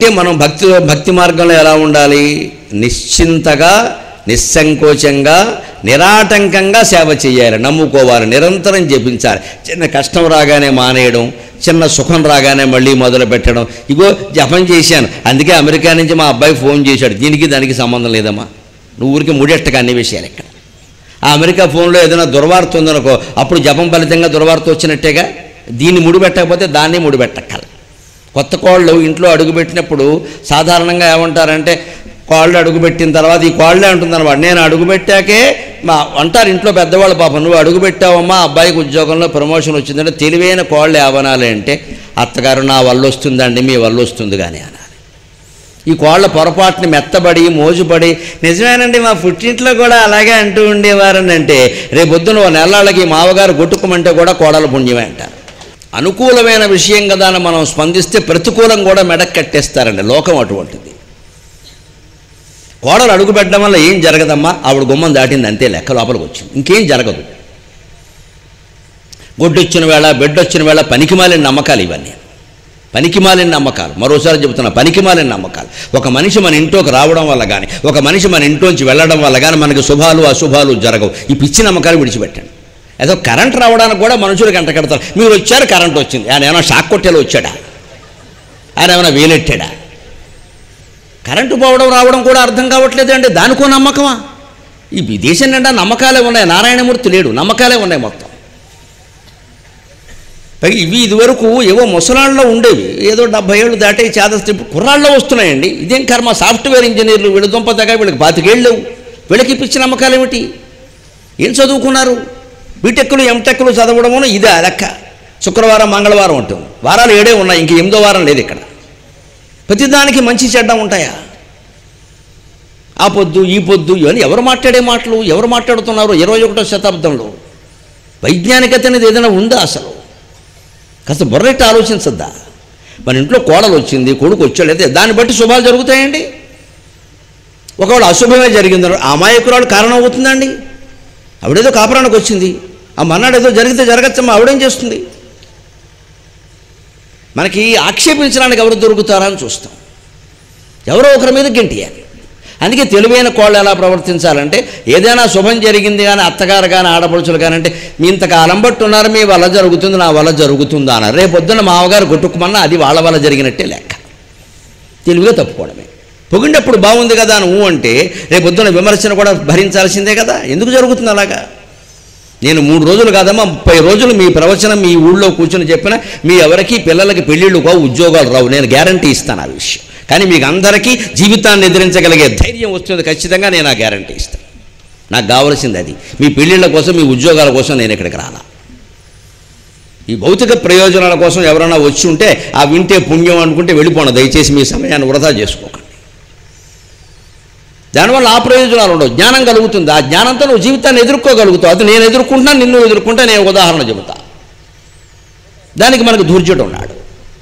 అంటే మనం భక్తి భక్తి మార్గంలో ఎలా ఉండాలి నిశ్చింతగా నిస్సంకోచంగా నిరాటంకంగా సేవ చేయాలి నమ్ముకోవాలి నిరంతరం జపించాలి చిన్న కష్టం రాగానే మానేయడం చిన్న సుఖం రాగానే మళ్ళీ మొదలు పెట్టడం ఇగో జపం చేశాను అందుకే అమెరికా నుంచి మా అబ్బాయి ఫోన్ చేశాడు దీనికి దానికి సంబంధం లేదమ్మా నువ్వు ఊరికి ముడెట్టక అన్ని విషయాలు ఇక్కడ ఆ అమెరికా ఫోన్లో ఏదైనా దుర్వార్త ఉందనుకో అప్పుడు జపం ఫలితంగా దుర్వార్త వచ్చినట్టేగా దీన్ని ముడిపెట్టకపోతే దాన్ని ముడిపెట్టక్కల కొత్త కోళ్ళు ఇంట్లో అడుగుపెట్టినప్పుడు సాధారణంగా ఏమంటారంటే కోళ్ళు అడుగుపెట్టిన తర్వాత ఈ కోళ్ళే అంటుందన్నమాట నేను అడుగుపెట్టాకే మా అంటారు ఇంట్లో పెద్దవాళ్ళు పాపం నువ్వు అడుగుపెట్టావమ్మా అబ్బాయికి ఉద్యోగంలో ప్రమోషన్ వచ్చిందంటే తెలివైన కోళ్ళు ఏమనాలి అంటే అత్తగారు నా వల్ల వస్తుందండి మీ వల్ల వస్తుంది కానీ అనాలి ఈ కోళ్ళ పొరపాటుని మెత్తబడి మోజుపడి నిజమేనండి మా పుట్టింట్లో కూడా అలాగే అంటూ ఉండేవారని అంటే రేపొద్దున ఓ నెలలకి మావగారు కొట్టుకోమంటే కూడా కోడల పుణ్యమే అంటారు అనుకూలమైన విషయం కదా అని మనం స్పందిస్తే ప్రతికూలం కూడా మెడక్ కట్టేస్తారండి లోకం అటువంటిది కోడలు అడుగుపెట్టడం వల్ల ఏం జరగదమ్మా ఆవిడ గుమ్మం దాటింది అంతే లెక్క లోపలికి వచ్చింది ఇంకేం జరగదు గొడ్డొచ్చిన వేళ బెడ్డొచ్చిన వేళ పనికిమాలిన నమ్మకాలు ఇవన్నీ పనికిమాలిన నమ్మకాలు మరోసారి చెబుతున్నా పనికిమాలిన నమ్మకాలు ఒక మనిషి మన ఇంట్లోకి రావడం వల్ల కానీ ఒక మనిషి మన ఇంట్లోంచి వెళ్ళడం వల్ల కానీ మనకి శుభాలు అశుభాలు జరగవు ఈ పిచ్చి నమ్మకాలు విడిచిపెట్టండి ఏదో కరెంట్ రావడానికి కూడా మనుషులు గంట కడతారు మీరు వచ్చారు కరెంట్ వచ్చింది ఆయన ఏమైనా షాక్ కొట్టేలో వచ్చాడా ఆయన ఏమైనా వేలెట్టాడా కరెంటు పోవడం రావడం కూడా అర్థం కావట్లేదు అంటే దానికో నమ్మకమా ఈ దేశం నిండా నమ్మకాలే ఉన్నాయి నారాయణమూర్తి లేడు నమ్మకాలే ఉన్నాయి మొత్తం పైగా ఇవి ఇదివరకు ఏవో ముసలాళ్ళలో ఉండేవి ఏదో డెబ్బై ఏళ్ళు దాటే చేదస్తే ఇప్పుడు కుర్రాళ్ళలో వస్తున్నాయండి ఇదేం కర్మ సాఫ్ట్వేర్ ఇంజనీర్లు వీళ్ళ దుంప దగ్గర వీళ్ళకి పాతికేళ్ళు లేవు వీళ్ళకి పిచ్చి నమ్మకాలు ఏమిటి ఏం చదువుకున్నారు బీటెక్లు ఎంటెక్లు చదవడమును ఇదే లెక్క శుక్రవారం మంగళవారం ఉంటుంది వారాలు ఏడే ఉన్నాయి ఇంక ఎనిమిదో వారం లేదు ఇక్కడ ప్రతిదానికి మంచి చెడ్డ ఉంటాయా ఆ పొద్దు ఈ పొద్దు ఇవన్నీ ఎవరు మాట్లాడే మాటలు ఎవరు మాట్లాడుతున్నారు ఇరవై ఒకటో శతాబ్దంలో వైజ్ఞానికత అనేది ఏదైనా ఉందా అసలు కాస్త బుర్రెట్టి ఆలోచించద్దా మన ఇంట్లో కోడలు వచ్చింది కొడుకు వచ్చాడు అయితే దాన్ని బట్టి శుభాలు జరుగుతాయండి ఒకవేళ అశుభమే జరిగిందో ఆ అమాయకురాలు కారణం అవుతుందండి ఆవిడేదో కాపురానికి వచ్చింది ఆ మన్నాడు ఏదో జరిగితే జరగచ్చమ్మా ఆవిడేం చేస్తుంది మనకి ఆక్షేపించడానికి ఎవరు దొరుకుతారా అని చూస్తాం ఎవరో ఒకరి మీద గెంటియాలి అందుకే తెలివైన కోళ్ళు ఎలా ప్రవర్తించాలంటే ఏదైనా శుభం జరిగింది కానీ అత్తగారు కానీ ఆడపడుచులు కానీ అంటే మీ ఇంతకాలం బట్టి ఉన్నారు మీ వల్ల జరుగుతుంది నా వల్ల జరుగుతుందా అన్నారు రేపు పొద్దున్న మామగారు కొట్టుకుమన్నా అది వాళ్ళ వల్ల జరిగినట్టే లెక్క తెలివిగా తప్పుకోవడమే పొగిడినప్పుడు బాగుంది కదా అని ఊ అంటే రేపు పొద్దున్న విమర్శన కూడా భరించాల్సిందే కదా ఎందుకు జరుగుతుంది అలాగా నేను మూడు రోజులు కాదమ్మా ముప్పై రోజులు మీ ప్రవచనం మీ ఊళ్ళో కూర్చొని చెప్పిన మీ ఎవరికి పిల్లలకి పెళ్ళిళ్ళు కావు ఉద్యోగాలు రావు నేను గ్యారంటీ ఇస్తాను ఆ విషయం కానీ మీకు అందరికీ జీవితాన్ని ఎదిరించగలిగే ధైర్యం వస్తుంది ఖచ్చితంగా నేను ఆ గ్యారంటీ ఇస్తాను నాకు కావాల్సింది అది మీ పెళ్ళిళ్ళ కోసం మీ ఉద్యోగాల కోసం నేను ఇక్కడికి రాలా ఈ భౌతిక ప్రయోజనాల కోసం ఎవరైనా వచ్చి ఉంటే ఆ వింటే పుణ్యం అనుకుంటే వెళ్ళిపోండి దయచేసి మీ సమయాన్ని వృధా చేసుకోకండి దానివల్ల ఆ ప్రయోజనాలు ఉండవు జ్ఞానం కలుగుతుంది ఆ జ్ఞానంతో నువ్వు జీవితాన్ని ఎదుర్కోగలుగుతావు అది నేను ఎదుర్కొంటున్నా నిన్ను ఎదుర్కొంటా నేను ఉదాహరణ చెబుతా దానికి మనకు ధూర్జుడు ఉన్నాడు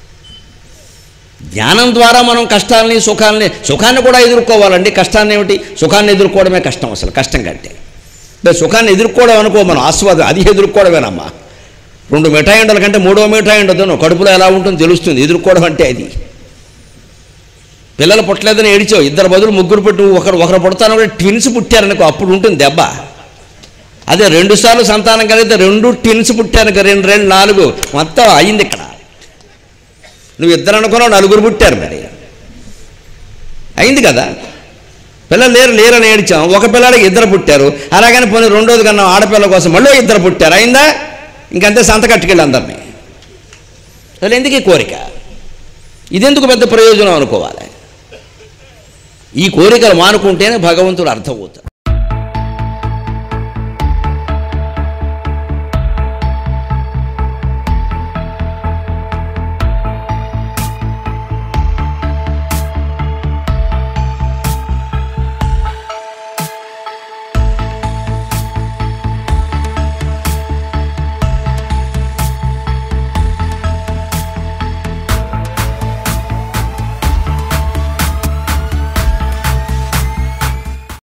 జ్ఞానం ద్వారా మనం కష్టాలని సుఖాలని సుఖాన్ని కూడా ఎదుర్కోవాలండి కష్టాన్ని ఏమిటి సుఖాన్ని ఎదుర్కోవడమే కష్టం అసలు కష్టం కంటే అంటే సుఖాన్ని ఎదుర్కోవడం అనుకో మనం ఆస్వాదం అది ఎదుర్కోవడమేనమ్మా రెండు మిఠాయి ఉండల కంటే మూడో మిఠాయి ఉండదు కడుపులో ఎలా ఉంటుందో తెలుస్తుంది ఎదుర్కోవడం అంటే అది పిల్లలు పుట్టలేదని ఏడిచావు ఇద్దరు బదులు ముగ్గురు పుట్టి ఒకరు ఒకరు పుడతాను కూడా ట్విన్స్ పుట్టారనుకో అప్పుడు ఉంటుంది దెబ్బ అదే రెండు సార్లు సంతానం కలిగితే రెండు ట్విన్స్ పుట్టారు రెండు రెండు నాలుగు మొత్తం అయింది ఇక్కడ నువ్వు ఇద్దరు అనుకున్నావు నలుగురు పుట్టారు మరి అయింది కదా పిల్లలు లేరు లేరని ఏడ్చాం ఒక పిల్లాడికి ఇద్దరు పుట్టారు అలాగని పోనీ రెండోది కన్నా ఆడపిల్ల కోసం మళ్ళీ ఇద్దరు పుట్టారు అయిందా ఇంకంతే సంత కట్టుకెళ్ళి అందరినీ అసలు ఎందుకు ఈ కోరిక ఇదెందుకు పెద్ద ప్రయోజనం అనుకోవాలి ఈ కోరికలు మానుకుంటేనే భగవంతుడు అర్థమవుతాడు